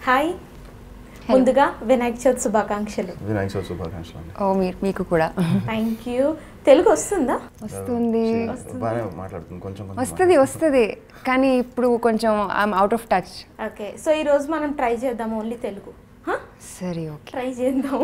Hi ముందుగా వినాయక చవితి శుభాకాంక్షలు వినాయక చవితి శుభాకాంక్షలు అండి ఓ మీరు మీకు కూడా థ్యాంక్ యూ తెలుగు వస్తుందా వస్తుంది బాగానే మాట్లాడుతుంది కొంచెం కొంచెం వస్తుంది వస్తుంది కానీ ఇప్పుడు కొంచెం I'm out of touch okay so ఈ రోజు మనం ట్రై చేద్దాం ఓన్లీ తెలుగు సరే ఓకే ట్రై చేద్దాం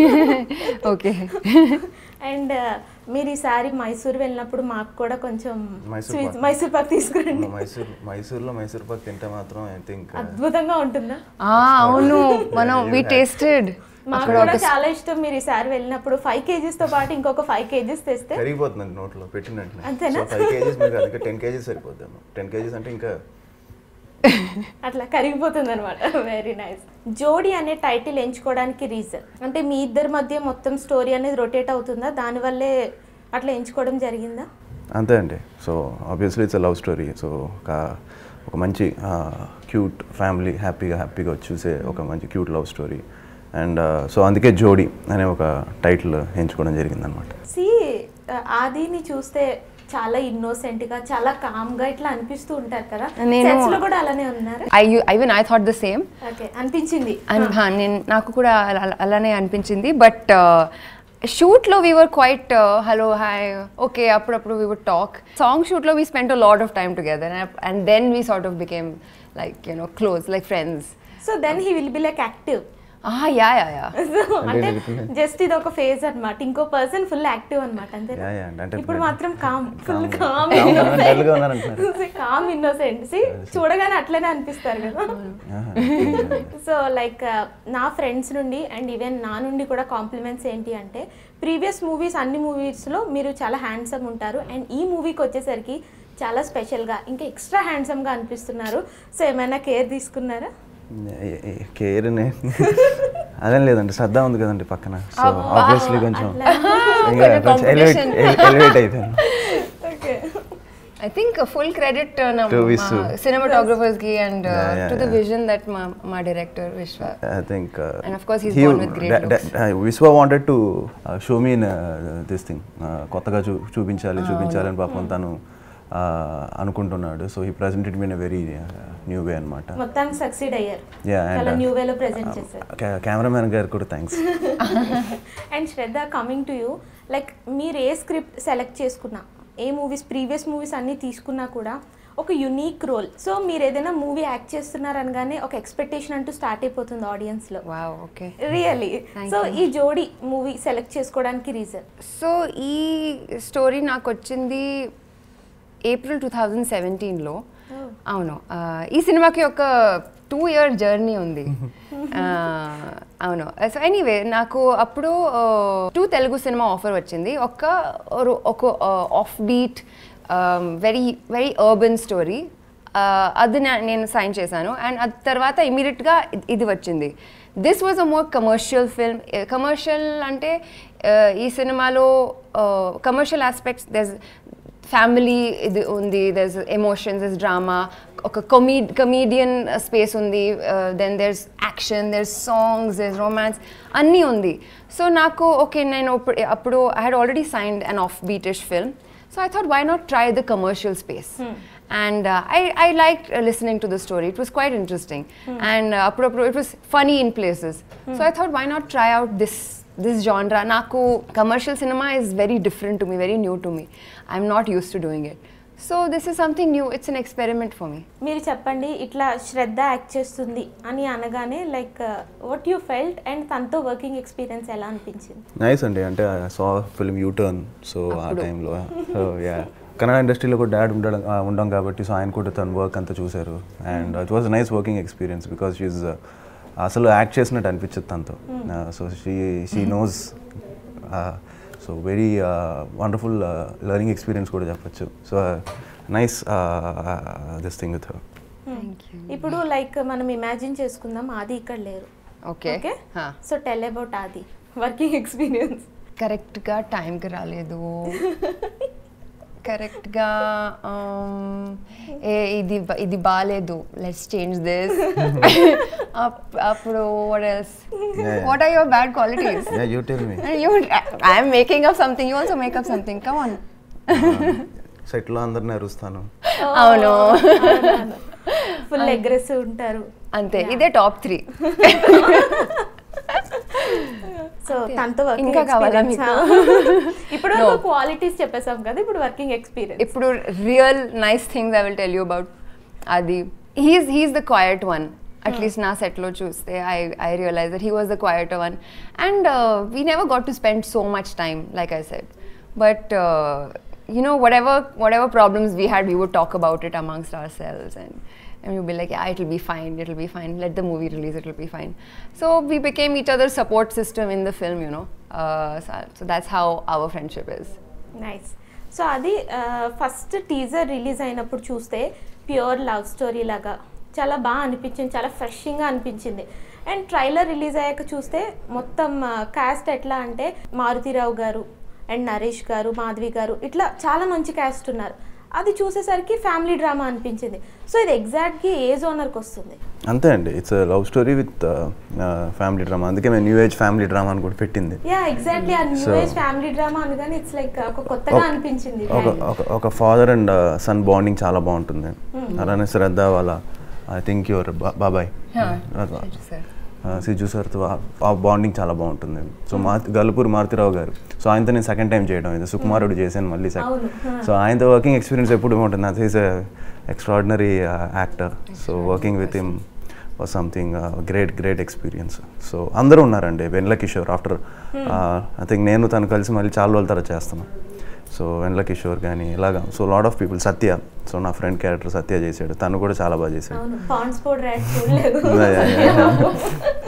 ఓకే అండ్ మీరు ఈసారి మైసూర్ వెళ్ళినప్పుడు మాకు కూడా కొంచెం మైసూర్ స్వీట్స్ పాక్. మైసూర్ పాక్ తీసుకురండి మా మైసూర్ మైసూర్లో మైసూర్ పాక్ తింటే మాత్రం ఐ థింక్ అద్భుతంగా ఉంటుందా అవును మనం వి టేస్టెడ్ మాకు అక్కడ కూడా ఒక చాలా ఇష్టం మీరు ఈసారి వెళ్ళినప్పుడు ఫైవ్ కేజీస్ తో పాటు ఇంకొక ఫైవ్ కేజీస్ తెస్తే కరిగిపోతుందండి నోట్లో పెట్టిన వెంటనే అంతేనా? సో ఫైవ్ కేజీస్ మీకు అందుకే టెన్ కేజీస్ సరిపోద్దాము టెన్ కేజీస్ అంటే ఇంకా అట్లా కరిగిపోతుంది అనమాట వెరీ నైస్ జోడీ అనే టైటిల్ ఎంచుకోవడానికి రీజన్ అంటే మీ ఇద్దరి మధ్య మొత్తం స్టోరీ అనేది రొటేట్ అవుతుందా దానివల్లే అట్లా ఎంచుకోవడం జరిగిందా అంతే అండి so obviously it's a love story so ఒక ఒక మంచి క్యూట్ ఫ్యామిలీ హ్యాపీగా హ్యాపీగా చూసే ఒక మంచి cute love story and so అందుకే జోడీ అనే ఒక టైటిల్ ఎంచుకోవడం జరిగిందనమాట సి ఆదిని చూస్తే చాలా ఇన్నోసెంట్ గా చాలా కామ్ గా ఇట్లా అనిపిస్తూ ఉంటారు కదా నేను- సెట్స్ లో కూడా అలానే ఉన్నారు I even I thought the same okay అనిపించింది అండ్ నేను నాకు కూడా అలా- అలానే అనిపించింది బట్ షూట్లో we were quite hello hi okay అప్పుడప్పుడు వీ వుడ్ టాక్ సాంగ్ షూట్లో we spend a lot of time together and then we sort of became like you know close like friends so then he will be like active yeah yeah yeah అంటే just ఇది ఒక phase అన్నమాట ఇంకో person full active అనమాట అంతే Yeah, yeah, అంటే ఇప్పుడు మాత్రం calm full Calm. Calm Calm గా ఉన్నారు, dull గా ఉన్నారంటున్నారు. కామ్ ఇన్నోసెంట్ చూడగానే అట్లనే అనిపిస్తారు కదా సో లైక్ నా ఫ్రెండ్స్ నుండి అండ్ ఈవెన్ నా నుండి కూడా కాంప్లిమెంట్స్ ఏంటి అంటే ప్రీవియస్ మూవీస్ అన్ని మూవీస్లో మీరు చాలా హ్యాండ్సమ్ ఉంటారు అండ్ ఈ మూవీకి వచ్చేసరికి చాలా స్పెషల్గా ఇంకా ఎక్స్ట్రా హ్యాండ్సమ్గా అనిపిస్తున్నారు సో ఏమైనా కేర్ తీసుకున్నారా కేర్ అదేం లేదండి శ్రద్ధ ఉంది కదండి పక్కన సో ఆబ్వియస్లీ కొంచెం ఇంకా కొంచెం కొంచెం ఎలివేట్ competition. ఎలివేట్ అయిపోయాను okay I think uh, full credit uh, na, To ma- Visu. cinematographers ki and uh, Yeah, yeah, to the yeah. vision that my, my director Vishwa. I think. Uh, And of course he's he- born with great da- da- uh, Viswa wanted to uh, show me in uh, this thing. Uh, కొత్తగా చూ చూపించాలి చూపించాలి అని పాపం తను uh, అనుకుంటున్నాడు so ఈ presented me very new way అనమాట మొత్తానికి సక్సీడ్ అయ్యారు Yeah, and, చాలా uh, న్యూ వేలో ప్రెజెంట్ చేశారు కెమెరామెన్ గారు కూడా thanks and Shraddha coming to you like మీరు ఏ స్క్రిప్ట్ సెలెక్ట్ చేసుకున్నా ఏ మూవీస్ ప్రీవియస్ మూవీస్ అన్నీ తీసుకున్నా కూడా ఒక యునీక్ రోల్ సో మీరు ఏదైనా మూవీ యాక్ట్ చేస్తున్నారు అనగానే ఒక ఎక్స్పెక్టేషన్ అంటూ స్టార్ట్ అయిపోతుంది ఆడియన్స్లో Wow, okay. Really Thank so you. ఈ జోడీ మూవీ సెలెక్ట్ చేసుకోవడానికి రీజన్ సో ఈ స్టోరీ నాకు వచ్చింది ఏప్రిల్ టూ థౌజండ్ సెవెంటీన్లో అవును ఆ, ఈ సినిమాకి ఒక టూ ఇయర్ జర్నీ ఉంది ఆ, అవును సో ఎనీవే నాకు అప్పుడు టూ తెలుగు సినిమా ఆఫర్ వచ్చింది ఒక ఒక- ఒక off beat very very urban story అది నా- నేను సైన్ చేశాను అండ్ అది తర్వాత ఇమీడియట్గా ఇది వచ్చింది this was a more commercial film commercial అంటే uh, ఈ సినిమాలో కమర్షియల్ ఆస్పెక్ట్స్ దెస్ ఫ్యామిలీ ఇది ఉంది దెస్ ఎమోషన్స్ దెస్ డ్రామా ఒక కొమీ కమీడియన్ స్పేస్ ఉంది then there's action there's songs there's romance అన్నీ ఉంది సో నాకు ఓకే నేను అప్పుడు- అప్పుడు I had already signed an off beatish film so I thought, why not try the commercial space? And uh, I, I liked uh, listening to the story. It was quite interesting. And uh, apro- apro- it was funny in places. So I thought, why not try out this this genre? Naku commercial cinema is very different to me, very new to me. I'm not used to doing it. So this is something new. It's an experiment for me. మీరు చెప్పండి ఇట్లా శ్రద్ధ act చేస్తుంది అని అనగానే like what you felt and తనతో working experience ఎలా అనిపించింది nice అండి అంటే so film you turn so ఆ టైంలో సో యా కన్నడ ఇండస్ట్రీలో కూడా డాడ్ ఉండడం ఆ, ఉండం కాబట్టి సో ఆయన కూడా తన వర్క్ అంతా చూశారు and it was nice working experience because she అసలు యాక్ట్ చేసినట్టు అనిపించదు తనతో so she she knows so very wonderful learning experience కూడా చెప్పచ్చు so nice this thing with Thank you. ఇప్పుడు లైక్ మనం ఇమాజిన్ చేసుకుందాం ఆది ఇక్కడ లేరు Okay. Okay Huh. So tell about Adi working experience కరెక్ట్గా టైంకి రాలేదు కరెక్ట్గా ఏ ఇది బ- ఇది బాగాలేదు లెట్స్ చేంజ్ దిస్ అప్పుడు what else yeah. What are your bad qualities yeah you tell me you I'm making up something you also make up something come on సెట్లో అందరిని అరుస్తాను అవును ఫుల్ అగ్రెసివ్ ఉంటారు అంతే ఇదే టాప్ త్రీ సో తనతో working ఇంకా కావాలా మీకు? ఇప్పుడు No. క్వాలిటీస్ చెప్పేసాం కదా ఇప్పుడు వర్కింగ్ ఎక్స్పీరియన్స్ ఇప్పుడు real nice things I will tell you about అది he's he's the quiet one at least నా సెట్లో చూస్తే I I realize that he was the quiet one and we never got to spend so much time like I said but you know whatever whatever problems we had we would talk about it amongst ourselves and and we'd be like yeah it'll be fine it'll be fine let the movie release it'll be fine so we became each other's support system in the film you know uh, so, so that's how our friendship is nice so అది first teaser release అయినప్పుడు చూస్తే pure love story లాగా చాలా బాగా అనిపించింది చాలా ఫ్రెషింగ్గా అనిపించింది and trailer release అయ్యాక చూస్తే మొత్తం క్యాస్ట్ ఎట్లా అంటే మారుతిరావు గారు అండ్ నరేష్ గారు మాధవి గారు ఇట్లా చాలా మంచి క్యాస్ట్ ఉన్నారు అది చూసేసరికి ఫ్యామిలీ డ్రామా అనిపించింది సో ఇది ఎగ్జాక్ట్గా ఏ జోనర్కి వస్తుంది అంతే అండి it's love story with family drama అందుకే మేము న్యూ ఏజ్ ఫ్యామిలీ డ్రామా అని కూడా పెట్టింది యా ఎగ్జాక్ట్లీ ఆ new So- age family drama అనగానే ఇట్స్ లైక్ ఒక కొత్తగా ఒక- అనిపించింది ఒక ఒక ఒక ఫాదర్ అండ్ సన్ బాండింగ్ చాలా బాగుంటుంది అలానే శ్రద్ధ వాళ్ళ ఐ థింక్ యువర్ బాబాయ్ sir. సిజు సార్తో ఆ బాండింగ్ చాలా బాగుంటుంది సో మా గల్పూర్ మారుతిరావు గారు సో ఆయనతో నేను సెకండ్ టైం చేయడం ఇది సుకుమారుడు చేశాను మళ్ళీ అవును. సెకండ్ సో ఆయనతో వర్కింగ్ ఎక్స్పీరియన్స్ ఎప్పుడు ఉంటుంది అది is extraordinary actor so working with him was something great great experience so అందరూ ఉన్నారండి Vennela Kishore after I think నేను తను కలిసి మళ్ళీ చాలా రోజుల తర్వాత చేస్తున్నాను సో వెన్ల కిషోర్ కానీ ఇలాగా so lot of people Satya so నా ఫ్రెండ్ క్యారెక్టర్ సత్య చేశాడు తను కూడా చాలా బాగా చేశాడు అవును పాండ్స్ పౌడర్ యాడ్ చూడలేదు Yeah, yeah, yeah.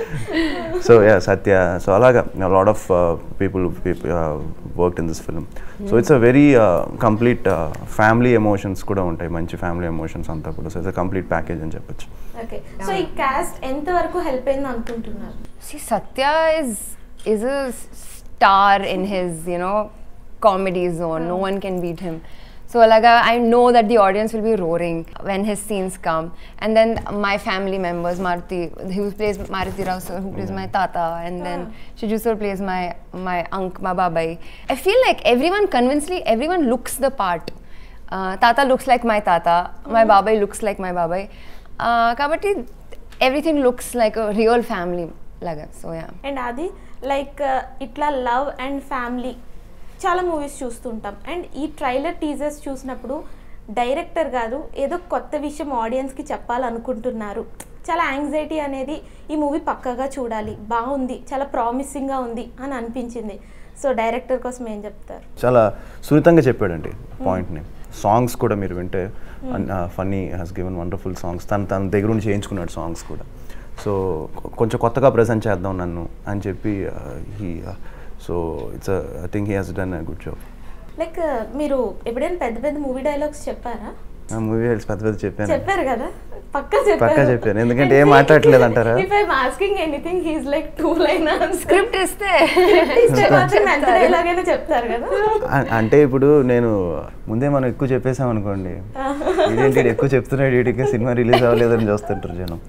So yeah Satya so అలాగా lot of people work in this film so it's a very complete family emotions కూడా ఉంటాయి మంచి ఫ్యామిలీ ఎమోషన్స్ అంతా కూడా so it's a complete package అని చెప్పొచ్చు ఓకే సో ఈ కాస్ట్ ఎంత వరకు హెల్ప్ అయింది అనుకుంటున్నారు See, Satya is is a star in his you know comedy zone. No one can beat him. So like I I know that the audience will be roaring when his scenes come, and then my family members, Maruti, who plays Maruti Rao sir, who plays my tata, and then Shiju sir plays my my unc, my babai. I feel like everyone convincingly, everyone looks the part. Uh, tata looks like my tata, my babai looks like my babai. Uh, kabatti, everything looks like a real family laga. So yeah. And అది like ఇట్లా love and family చాలా movies చూస్తుంటాం and ఈ trailer teasers చూసినప్పుడు director కాదు ఏదో కొత్త విషయం ఆడియన్స్కి చెప్పాలనుకుంటున్నారు చాలా యాంగ్జైటీ అనేది ఈ మూవీ పక్కగా చూడాలి బాగుంది చాలా ప్రామిసింగ్గా ఉంది అని అనిపించింది సో డైరెక్టర్ కోసం ఏం చెప్తారు చాలా సున్నితంగా చెప్పాడండి పాయింట్ని సాంగ్స్ కూడా మీరు వింటే Phani has given wonderful songs తను తన దగ్గర నుంచి చేయించుకున్నాడు సాంగ్స్ కూడా సో కొంచెం కొత్తగా ప్రజెంట్ చేద్దాం నన్ను అని చెప్పి he so it's I think he has done a good job like మీరు ఎప్పుడైనా పెద్ద పెద్ద మూవీ డైలాగ్స్ చెప్పారా ఆ మూవీ పెద్ద పెద్ద చెప్పాను చెప్పారు కదా పక్కా చెప్పారు పక్కా చెప్పాను. ఎందుకంటే ఏం మాట్లాడట్లేదు అంటారా? If I'm asking anything he's like two line Script ఇస్తే ఇస్తే మాత్రం ఎంత డైలాగ్ అయినా చెప్తారు కదా అ- అంటే ఇప్పుడు నేను ముందే మనం ఎక్కువ చెప్పేసాం అనుకోండి ఇదేంటి ఈడు ఎక్కువ చెప్తున్నాడు వీడికి సినిమా రిలీజ్ అవ్వలేదని చూస్తుంటారు జనం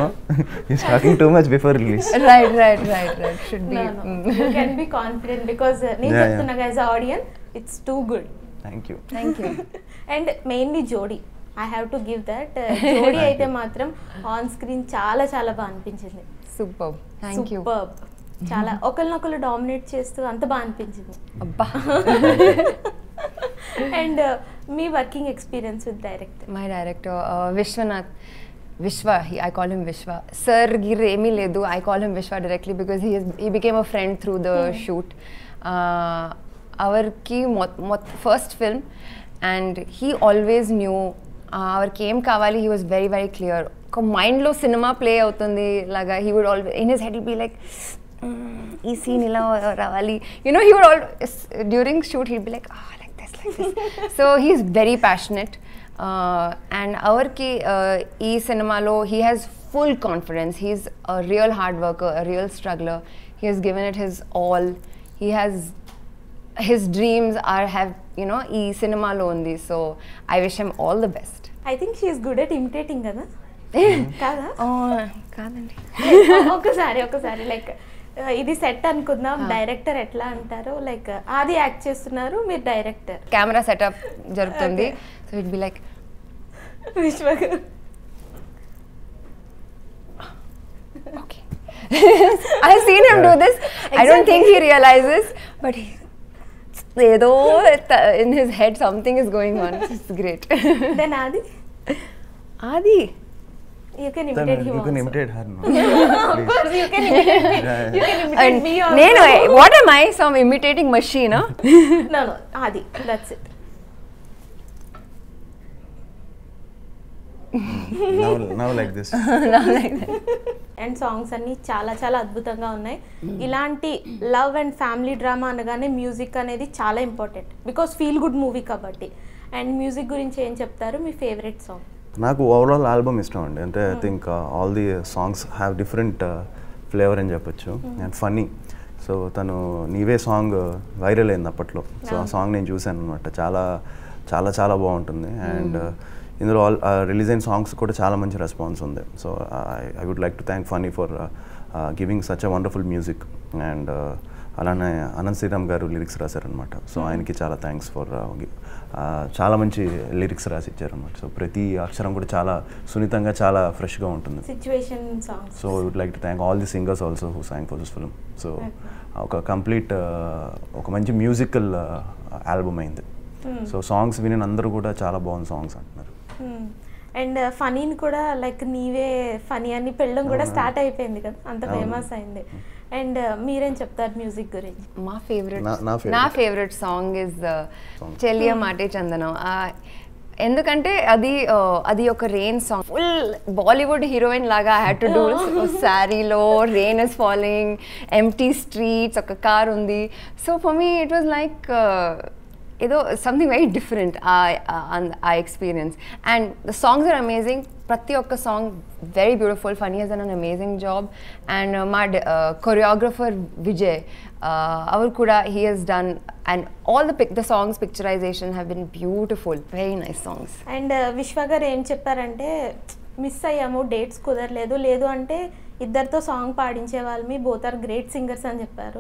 is talking too much before release right, right, right, right. Should be. mm. You can be confident because నేను Yeah, yeah. చెప్తున్నా guys audience it's too good thank you Thank you. And mainly Jodi I have to give that Jodi అయితే మాత్రం on screen చాలా చాలా బాగా అనిపించింది Superb. Thank you. Superb. చాలా ఒకరినొకరు డామినేట్ చేస్తూ అంత బాగా అనిపించింది అబ్బా అండ్ మీ working experience with director my director Vishwanath Vishwa I call him Vishwa. Sir Gir ఏమీ లేదు I call him Vishwa directly because he is he became a friend through the shoot. Uh, అవర్కి first film and he always new అవర్కి ఏం కావాలి he was very very clear ఒక మైండ్లో సినిమా play అవుతుంది లాగా he would always in his head be like ఈ సీన్ ఇలా రావాలి you know he would all during shoot he be like like this like this so he is very passionate and అవర్కి ఈ సినిమాలో he has full confidence he's a real hard worker a real struggler he he's given it his all he has his dreams are have you know ఈ సినిమాలో ఉంది so I wish him all the best I think she's good at imitating కదా కాదా కాదండి ఒకసారి ఒకసారి like ఇది set అనుకుందాం డైరెక్టర్ ఎట్లా అంటారు లైక్ ఆది యాక్ట్ చేస్తున్నారు మీరు డైరెక్టర్ కెమెరా సెటప్ జరుగుతుంది so it be like Vishwa I've seen him do this. I don't think he realizes, but he, ఏదో in his head something is going on. It's great. Then అది Adi. You can Then imitate you him can imitate her. No? You can imitate me you can imitate And me నేను what am I? Some imitating machine, huh? No no అది that's it now, now like this. And songs అన్ని చాలా చాలా అద్భుతంగా ఉన్నాయి ఇలాంటి love and family drama అనగానే music అనేది చాలా important because feel good movie కాబట్టి అండ్ మ్యూజిక్ గురించి ఏం చెప్తారు మీ ఫేవరెట్ సాంగ్ నాకు ఓవరాల్ ఆల్బమ్ ఇష్టం అండి అంటే I think all the songs have different flavour అని చెప్పొచ్చు అండ్ ఫన్నీ సో తను నీవే సాంగ్ వైరల్ అయింది అప్పట్లో సో ఆ సాంగ్ నేను చూశాను అనమాట చాలా చాలా చాలా బాగుంటుంది అండ్ ఇందులో ఆల్ రిలీజ్ అయిన సాంగ్స్ కూడా చాలా మంచి రెస్పాన్స్ ఉంది so I would like to thank Phani for giving such a wonderful music and అలానే అనంత్ శ్రీరామ్ గారు లిరిక్స్ రాశారనమాట సో ఆయనకి చాలా థ్యాంక్స్ ఫర్ చాలా మంచి లిరిక్స్ రాసి ఇచ్చారనమాట సో ప్రతి అక్షరం కూడా చాలా సున్నితంగా చాలా ఫ్రెష్గా ఉంటుంది situation songs so would like to thank all the singers also who song for this film so ఒక కంప్లీట్ ఒక మంచి మ్యూజికల్ ఆల్బమ్ అయింది సో సాంగ్స్ విని అందరూ కూడా చాలా బాగుంది సాంగ్స్ అంటున్నారు అండ్ ఫనీని కూడా లైక్ నీవే ఫనీ అని పెళ్ళం కూడా స్టార్ట్ అయిపోయింది కదా అంత ఫేమస్ అయింది అండ్ మీరేం చెప్తారు మ్యూజిక్ గురించి మా ఫేవరెట్ నా- నా favorite. నా ఫేవరెట్ సాంగ్ ఇస్ చెల్లియ మాటే చందనం ఆ, ఎందుకంటే అది ఆ, అది ఒక rain song full Bollywood heroine లాగా హ్యాడ్ టు డూ శారీలో rain is following empty streets ఒక కార్ ఉంది so for me it was like ఏదో something very different uh experience and the songs are amazing ప్రతి ఒక్క song very beautiful funny he's an amazing job and మా choreographer Vijay ಅವರು ಕೂಡ he has done and all the pic the songs picturisation have been beautiful very nice songs and Vishwa గారు ఏం చెప్పారంటే miss అయ్యాము dates కుదరలేదు లేదు అంటే ఇద్దరితో సాంగ్ పాడించే వాళ్ళు మీ బోత్ ఆర్ గ్రేట్ సింగర్స్ అని చెప్పారు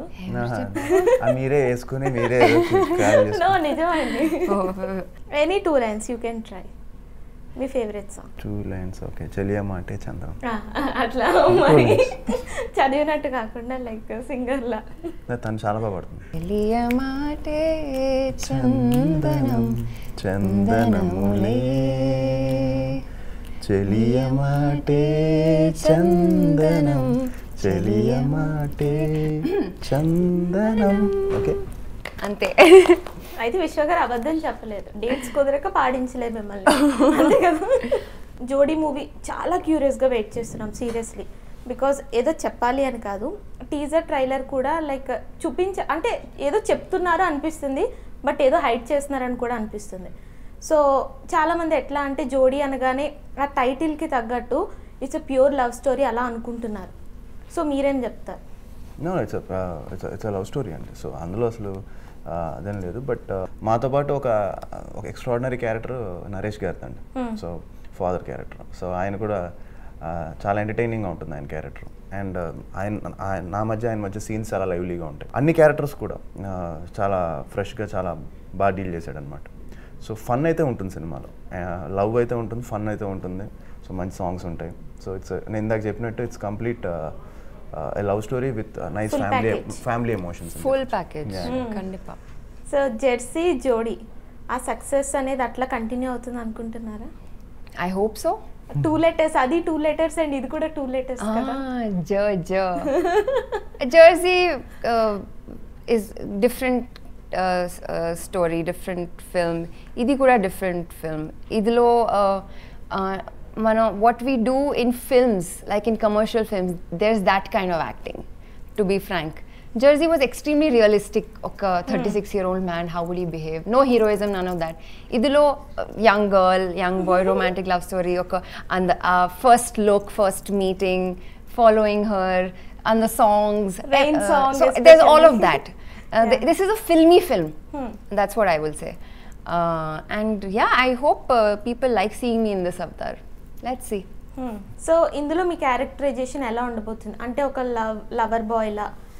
ఆ మీరే వేసుకుని మీరే ఏదో call నో చేసుకుని. నిజం అండి any two lines you can try మీ favourite song two lines okay చెలియా మాటే చంద్రం అట్లా మరి చదివినట్టు కాకుండా లైక్ సింగర్లా తను చాలా బాగా పడుతుంది మాటే చందనం చందనములే చెలియ మాటే చందనం చెలియ మాటే చందనం ఓకే అంతే అయితే విశ్వ గారు అబద్ధం చెప్పలేదు డేట్స్ కుదరక పాడించలేదు మిమ్మల్ని అంతే కదా జోడీ మూవీ చాలా క్యూరియస్గా వెయిట్ చేస్తున్నాం సీరియస్లీ బికాజ్ ఏదో చెప్పాలి అని కాదు టీజర్ ట్రైలర్ కూడా లైక్ చూపించ అంటే ఏదో చెప్తున్నారు అనిపిస్తుంది బట్ ఏదో హైడ్ చేస్తున్నారని కూడా అనిపిస్తుంది సో చాలామంది ఎట్లా అంటే జోడీ అనగానే ఆ టైటిల్కి తగ్గట్టు it's a pure love story అలా అనుకుంటున్నారు సో మీరేం చెప్తారు no it's it's it's love story అండి సో అందులో అసలు ఆ, అదేం లేదు బట్ మాతో పాటు ఒక ఒక ఎక్స్ట్రాడినరీ క్యారెక్టర్ నరేష్ గారిది అండి సో ఫాదర్ క్యారెక్టర్ సో ఆయన కూడా ఆ, చాలా ఎంటర్టైనింగ్గా ఉంటుంది ఆయన క్యారెక్టర్ అండ్ ఆయన ఆయన నా మధ్య ఆయన మధ్య సీన్స్ చాలా లైవ్లీగా ఉంటాయి అన్ని క్యారెక్టర్స్ కూడా ఆ, చాలా ఫ్రెష్గా చాలా బాగా డీల్ చేశాడు అనమాట సో ఫన్ అయితే ఉంటుంది సినిమాలో లవ్ అయితే ఉంటుంది ఫన్ అయితే ఉంటుంది సో మంచి సాంగ్స్ ఉంటాయి సో ఇట్స్ నేను ఇందాక చెప్పినట్టు it's complete love story with nice Full family package. Family emotions full package Yeah. కండిపా సో జెర్సీ జోడీ ఆ సక్సెస్ అనేది అట్లా కంటిన్యూ అవుతుంది అనుకుంటున్నారా I hope so two letters అది టూ లెటర్స్ అండ్ ఇది కూడా టూ లెటర్స్ కదా జ జ Jersey is different story different film ఇది కూడా డిఫరెంట్ ఫిల్మ్ ఇదిలో uh, uh, మనం what we do in films like in commercial films there is that kind of acting to be frank Jersey was extremely realistic ఒక thirty six year old man how would he behave no heroism none of that ఇదిలో young girl young boy romantic love story ఒక అంద first look first meeting following her and the songs Rain song there's all of especially. that uh, th- Yeah. this is a filmy film Hmm. that's what i will say uh, and yeah i hope uh, people like seeing me in this avatar let's see so ఇందులో మీ characterisation ఎలా ఉండబోతుంది అంటే ఒక love lover boy లా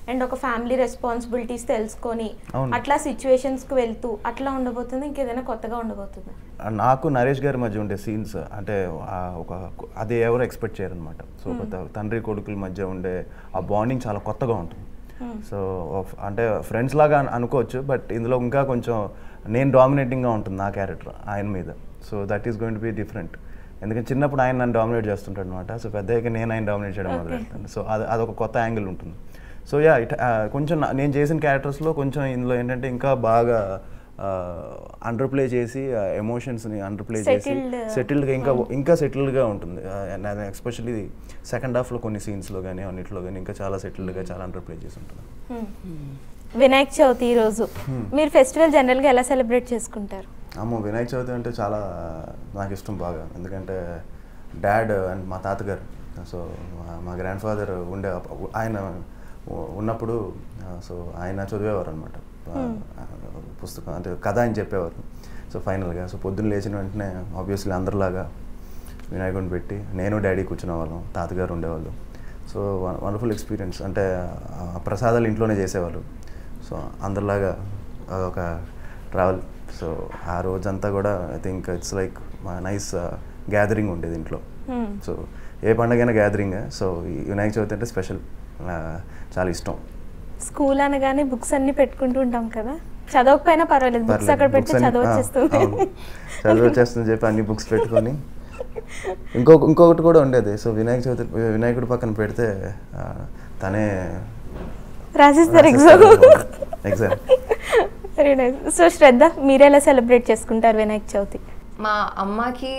and ఒక family responsibilities తెలుసుకొని అవును. అట్లా సిచ్యువేషన్స్కి వెళ్తూ అట్లా ఉండబోతుంది ఇంకేదైనా కొత్తగా ఉండబోతుంది నాకు నరేష్ గారి మధ్య ఉండే సీన్స్ అంటే ఆ ఒక అది ఎవరు ఎక్స్పెక్ట్ చేయరనమాట సో ఒక త- తండ్రి కొడుకుల మధ్య ఉండే ఆ బాండింగ్ చాలా కొత్తగా ఉంటుంది సో of- అంటే ఫ్రెండ్స్ లాగా అను- అనుకోవచ్చు బట్ ఇందులో ఇంకా కొంచెం నేను డామినేటింగ్గా ఉంటుంది నా క్యారెక్టర్ ఆయన మీద so that is going to be different ఎందుకంటే చిన్నప్పుడు ఆయన నన్ను డామినేట్ చేస్తుంటాడు అనమాట సో పెద్దయ్యాక నేను ఆయన డామినేట్ చేయడం మొదలు పెడతాను సో అది అదొక కొత్త యాంగిల్ ఉంటుంది సో యా ఇట్ కొంచెం నా- నేను చేసిన క్యారెక్టర్స్లో కొంచెం ఇందులో ఏంటంటే ఇంకా బాగా అండర్ ప్లే చేసి ఎమోషన్స్ని అండర్ ప్లే చేసి Settled. సెటిల్డ్గా ఇంకా ఇంకా సెటిల్డ్గా ఉంటుంది ఎస్పెషల్లీ సెకండ్ హాఫ్లో కొన్ని సీన్స్లో కానీ అన్నిట్లో కానీ ఇంకా చాలా సెటిల్డ్గా చాలా అండర్ ప్లే చేసి ఉంటుంది వినాయక చవితి ఈ రోజు మీరు ఫెస్టివల్ జనరల్గా ఎలా సెలబ్రేట్ చేసుకుంటారు అమ్మో వినాయక చవితి అంటే చాలా నాకు ఇష్టం బాగా ఎందుకంటే డాడ్ అండ్ మా తాతగారు సో మా- మా గ్రాండ్ ఫాదర్ ఉండే అప్ప- ఆయన ఉ- ఉన్నప్పుడు సో ఆయన చదివేవారు అనమాట పుస్తకం అంటే కథ అని చెప్పేవారు సో ఫైనల్గా సో పొద్దున్న లేచిన వెంటనే ఆబ్వియస్లీ అందరిలాగా వినాయకుడిని పెట్టి నేను డాడీ కూర్చునే వాళ్ళం తాతగారు ఉండేవాళ్ళు సో వండర్ఫుల్ ఎక్స్పీరియన్స్ అంటే ఆ ప్రసాదాలు ఇంట్లోనే చేసేవాళ్ళు సో అందరిలాగా ఒక ట్రావెల్ సో ఆ రోజంతా కూడా I think it's like nice gathering ఉండేది ఇంట్లో Hmm. సో ఏ పండగైనా గ్యాదరింగ్ సో ఈ వినాయక చవితి అంటే స్పెషల్ చాలా ఇష్టం స్కూల్ అనగానే బుక్స్ అన్ని పెట్టుకుంటూ ఉంటాం కదా చదవకపోయినా పర్వాలేదు బుక్స్ పర్లేదు. అక్కడ Books పెడితే అన్ని- చదవ ఆ, వచ్చేస్తుంది అవును. చదువు వచ్చేస్తుంది చెప్పి అన్ని బుక్స్ పెట్టుకొని ఇంకొక ఇంకొకటి కూడా ఉండేది సో వినాయక చవితి వినాయకుడి పక్కన పెడితే ఆ, తనే రాసిస్తారు exam exam very nice so Shraddha మీరు ఎలా సెలబ్రేట్ చేసుకుంటారు వినాయక చవితి మా అమ్మకి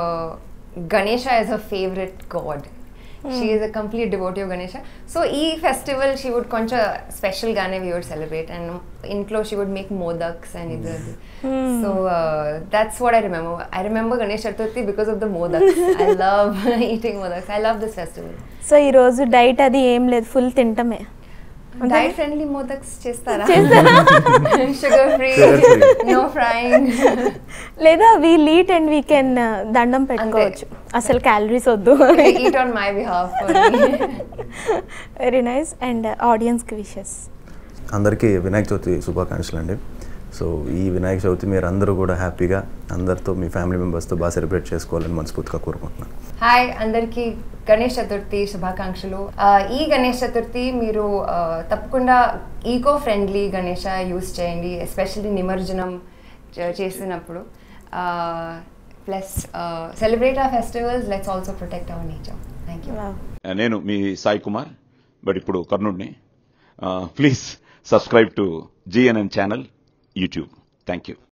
Ganesha is a favourite god she is a complete devotee of Ganesha so ఈ ఫెస్టివల్ షీ వుడ్ కొంచెం స్పెషల్గానే వీ వుడ్ సెలబ్రేట్ అండ్ ఇంట్లో she would make modaks and ఇది so that's what I remember I remember Ganesh Chaturthi because of the modaks I love eating modaks I love this festival so ఈ రోజు diet అది ఏం లేదు ఫుల్ తింటమే డైట్ ఫ్రెండ్లీ మోదక్స్ చేస్తారా చేస్తారా? Sugar free Sugar free. No frying లేదా వీ లీట్ అండ్ వీ కెన్ దండం పెట్టుకోవచ్చు అసలు క్యాలరీస్ వద్దు eat on my behalf very nice and ఆడియన్స్కి విషెస్ అందరికీ వినాయక చవితి శుభాకాంక్షలు అండి సో ఈ వినాయక చవితి మీరు అందరూ కూడా హ్యాపీగా అందరితో మీ ఫ్యామిలీ మెంబర్స్తో బాగా సెలబ్రేట్ చేసుకోవాలని మనస్ఫూర్తిగా కోరుకుంటున్నాను హాయ్ అందరికీ గణేష్ చతుర్థి శుభాకాంక్షలు ఆ, ఈ గణేష్ చతుర్థి మీరు ఆ, తప్పకుండా ఈకో ఫ్రెండ్లీ గణేష యూస్ చేయండి ఎస్పెషల్లీ నిమజ్జనం చే- చేసినప్పుడు ప్లస్ సెలబ్రేట్ ఆ festivals let's also protect our nature thank you నేను మీ సాయి కుమార్ బట్ ఇప్పుడు కర్ణుడిని please subscribe to GNN channel YouTube thank you